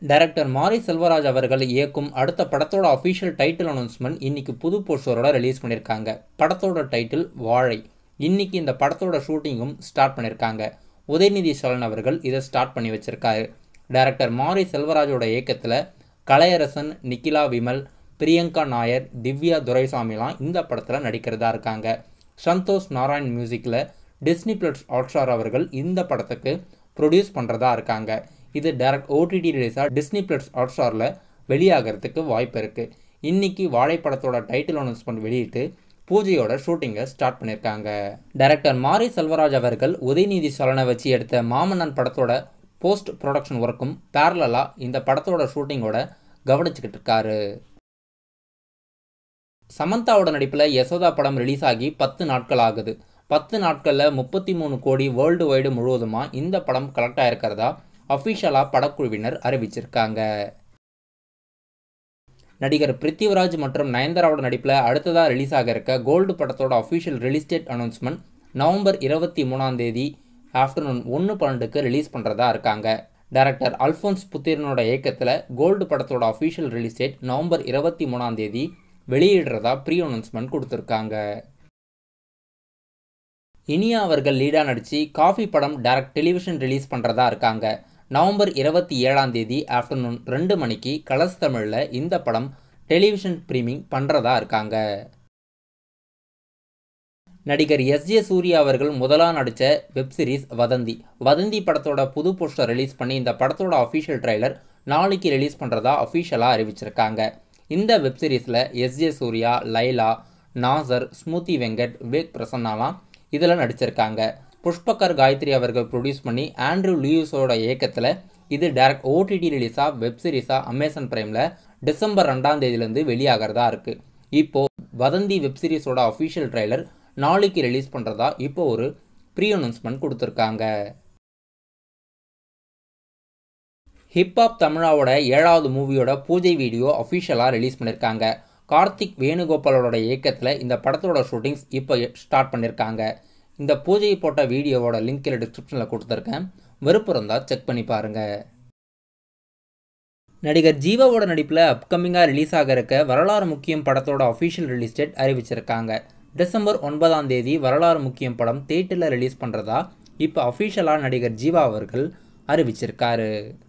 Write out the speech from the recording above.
director மாரி செல்வராஜ் அவர்கள் இயக்கும் அடுத்த படத்தோட அஃபிஷியல் டைட்டில் அனௌன்ஸ்மெண்ட் இன்னைக்கு புது போஸ்டரோட ரிலீஸ் பண்ணியிருக்காங்க படத்தோட டைட்டில் வாழை இன்னைக்கு இந்த படத்தோட ஷூட்டிங்கும் ஸ்டார்ட் பண்ணியிருக்காங்க உதயநிதி ஸ்டாலின் அவர்கள் இதை ஸ்டார்ட் பண்ணி வச்சிருக்காரு டைரக்டர் மாரி செல்வராஜோட இயக்கத்தில் கலையரசன் நிக்கிலா விமல் பிரியங்கா நாயர் திவ்யா துரைசாமிலாம் இந்த படத்தில் நடிக்கிறதா இருக்காங்க சந்தோஷ் நாராயண் மியூசிக்கில் டிஸ்னி பிளஸ் ஹாட்ஸ்டார் அவர்கள் இந்த படத்துக்கு ப்ரொடியூஸ் பண்ணுறதா இருக்காங்க இது டேரக்ட் ஓடிடி ரிலீஸாக டிஸ்னி பிளஸ் ஹாட்ஸ்டாரில் வெளியாகிறதுக்கு வாய்ப்பு இருக்குது இன்றைக்கி வாழை படத்தோட டைட்டில் அனௌன்ஸ்மெண்ட் வெளியிட்டு பூஜையோட ஷூட்டிங்கை ஸ்டார்ட் பண்ணியிருக்காங்க டைரக்டர் மாரி செல்வராஜ் அவர்கள் உதயநிதி ஸ்டாலினை வச்சு எடுத்த மாமன்னன் படத்தோட போஸ்ட் ப்ரொடக்ஷன் ஒர்க்கும் பேரலாக இந்த படத்தோட ஷூட்டிங்கோட கவனிச்சுக்கிட்டு இருக்காரு சமந்தாவோட நடிப்பில் யசோதா படம் ரிலீஸ் ஆகி பத்து நாட்கள் ஆகுது பத்து நாட்களில் முப்பத்தி மூணு கோடி வேர்ல்டு வைடு முழுவதுமாக இந்த படம் கலெக்ட் ஆயிருக்கிறதா அஃபிஷியலாக படக்குழுவினர் அறிவிச்சிருக்காங்க நடிகர் பிருத்திவிராஜ் மற்றும் நயன்தாராவோட நடிப்பில் அடுத்ததாக ரிலீஸ் ஆக இருக்க கோல்டு படத்தோட official release date announcement November இருபத்தி மூணாம் தேதி ஆஃப்டர்நூன் ஒன்று பன்னெண்டுக்கு ரிலீஸ் பண்ணுறதா இருக்காங்க டைரக்டர் அல்ஃபோன்ஸ் புத்திரனோட இயக்கத்தில் கோல்டு படத்தோட அஃபிஷியல் ரிலீஸ் டேட் நவம்பர் இருபத்தி மூணாம் தேதி வெளியிடுறதா ப்ரீ அனௌன்ஸ்மெண்ட் கொடுத்துருக்காங்க இனியா அவர்கள் லீடாக நடித்து காஃபி படம் டைரக்ட் டெலிவிஷன் ரிலீஸ் பண்ணுறதா இருக்காங்க நவம்பர் இருபத்தி ஏழாம் தேதி ஆஃப்டர்நூன் ரெண்டு மணிக்கு கலர்ஸ் தமிழில் இந்த படம் டெலிவிஷன் ப்ரீமிங் பண்ணுறதா இருக்காங்க நடிகர் எஸ் ஜே சூர்யா அவர்கள் முதலாக நடித்த வெப்சீரிஸ் வதந்தி வதந்தி படத்தோட புது போஸ்டர் ரிலீஸ் பண்ணி இந்த படத்தோட அஃபிஷியல் ட்ரைலர் நாளைக்கு ரிலீஸ் பண்ணுறதா அஃபிஷியலாக அறிவிச்சிருக்காங்க இந்த வெப்சீரிஸில் எஸ் ஜே சூர்யா லைலா நாசர் ஸ்மூதி வெங்கட் விவேக் பிரசன்னாலாம் இதில் நடிச்சிருக்காங்க புஷ்பகர் காயத்ரி அவர்கள் ப்ரொடியூஸ் பண்ணி ஆண்ட்ரூ லூயிஸோட இயக்கத்தில் இது டேரக்ட் ஓடிடி ரிலீஸாக வெப்சீரிஸாக அமேசான் பிரைமில் டிசம்பர் ரெண்டாம் தேதியிலேருந்து வெளியாகிறதா இருக்குது இப்போது வதந்தி வெப்சீரிஸோட அஃபிஷியல் ட்ரைலர் நாளைக்கு ரிலீஸ் பண்ணுறதா இப்போ ஒரு ப்ரீ அனௌன்ஸ்மெண்ட் கொடுத்துருக்காங்க ஹிப்ஹாப் தமிழாவோட ஏழாவது மூவியோட பூஜை வீடியோ அஃபிஷியலாக ரிலீஸ் பண்ணியிருக்காங்க கார்த்திக் வேணுகோபாலோட இயக்கத்தில் இந்த படத்தோட ஷூட்டிங்ஸ் இப்போ ஸ்டார்ட் பண்ணியிருக்காங்க இந்த பூஜையை போட்ட வீடியோவோட லிங்க் டிஸ்கிரிப்ஷனில் கொடுத்துருக்கேன் விருப்பம் இருந்தால் செக் பண்ணி பாருங்கள் நடிகர் ஜீவாவோட நடிப்பில் அப்கமிங்காக ரிலீஸ் ஆக இருக்க வரலாறு முக்கியம் படத்தோட அஃபிஷியல் ரிலீஸ் டேட் அறிவிச்சிருக்காங்க டிசம்பர் ஒன்பதாம் தேதி வரலாறு முக்கியம் படம் தேட்டரில் ரிலீஸ் பண்ணுறதா இப்போ அஃபிஷியலாக நடிகர் ஜீவா அவர்கள் அறிவிச்சிருக்காரு